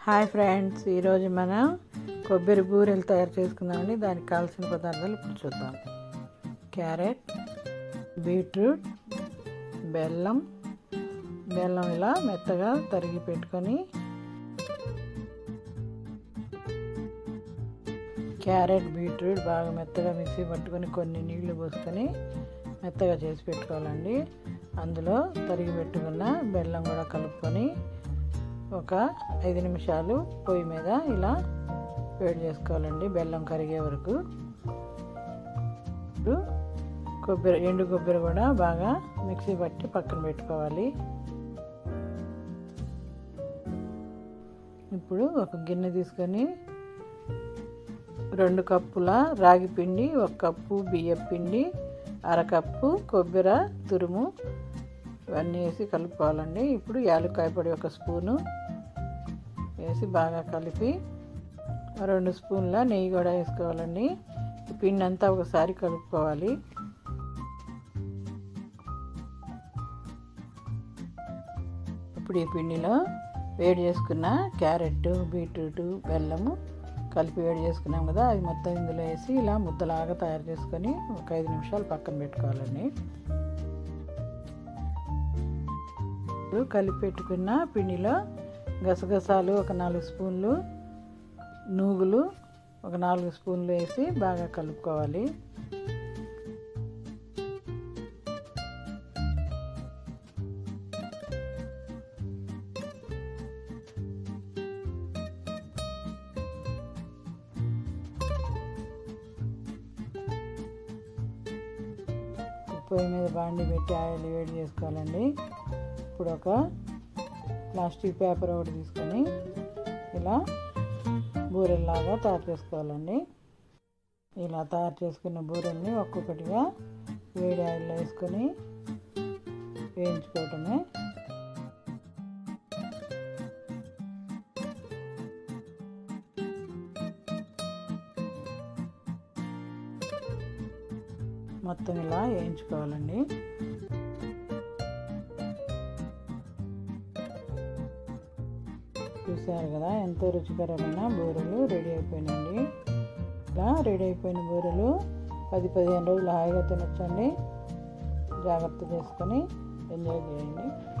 hi friends ఈరోజు మనం కొబ్బరి బూరెలు తయారు చేసుకుందామండి దానికి కావాల్సిన పదార్థాలు ఇప్పుడు చూద్దాం క్యారెట్ బీట్రూట్ బెల్లం బెల్లం ఇలా మెత్తగా తరిగి పెట్టుకొని క్యారెట్ బీట్రూట్ బాగా మెత్తగా మిక్సీ పట్టుకొని కొన్ని నీళ్లు పోసుకొని మెత్తగా చేసి పెట్టుకోవాలండి అందులో తరిగి పెట్టుకున్న బెల్లం కూడా కలుపుకొని ఒక ఐదు నిమిషాలు పొయ్యి మీద ఇలా వేడి చేసుకోవాలండి బెల్లం కరిగే వరకు ఇప్పుడు కొబ్బరి ఎండు కొబ్బరి కూడా బాగా మిక్సీ పట్టి పక్కన పెట్టుకోవాలి ఇప్పుడు ఒక గిన్నె తీసుకొని రెండు కప్పుల రాగి పిండి ఒక కప్పు బియ్యం పిండి అరకప్పు కొబ్బరి తురుము ఇవన్నీ వేసి కలుపుకోవాలండి ఇప్పుడు యాలక్కాయ పొడి ఒక స్పూను వేసి బాగా కలిపి రెండు స్పూన్ల నెయ్యి కూడా వేసుకోవాలండి ఈ పిండి అంతా ఒకసారి కలుపుకోవాలి ఇప్పుడు ఈ పిండిలో వేడి చేసుకున్న క్యారెట్ బీట్రూట్ బెల్లము కలిపి వేడి చేసుకున్నాం కదా అది మొత్తం ఇందులో వేసి ఇలా ముద్దలాగా తయారు చేసుకొని ఒక ఐదు నిమిషాలు పక్కన పెట్టుకోవాలండి కలిపి పెట్టుకున్న పిండిలో గసగసాలు ఒక నాలుగు స్పూన్లు నూగులు ఒక నాలుగు స్పూన్లు వేసి బాగా కలుపుకోవాలి పొయ్యి మీద బాండి పెట్టి ఆయిల్ వేడి చేసుకోవాలండి ఇప్పుడు ఒక ప్లాస్టిక్ పేపర్ ఒకటి తీసుకొని ఇలా బూరెల్లాగా తయారు చేసుకోవాలండి ఇలా తయారు చేసుకున్న బూరెల్ని ఒక్కొక్కటిగా వేడి ఆయిల్లో వేసుకొని వేయించుకోవటమే మొత్తం ఇలా వేయించుకోవాలండి చూసారు కదా ఎంతో రుచికరమైన బూరెలు రెడీ అయిపోయినాయండి ఇలా రెడీ అయిపోయిన బూరెలు పది పదిహేను రోజులు హాయిగా తినొచ్చండి జాగ్రత్త చేసుకొని ఎంజాయ్ చేయండి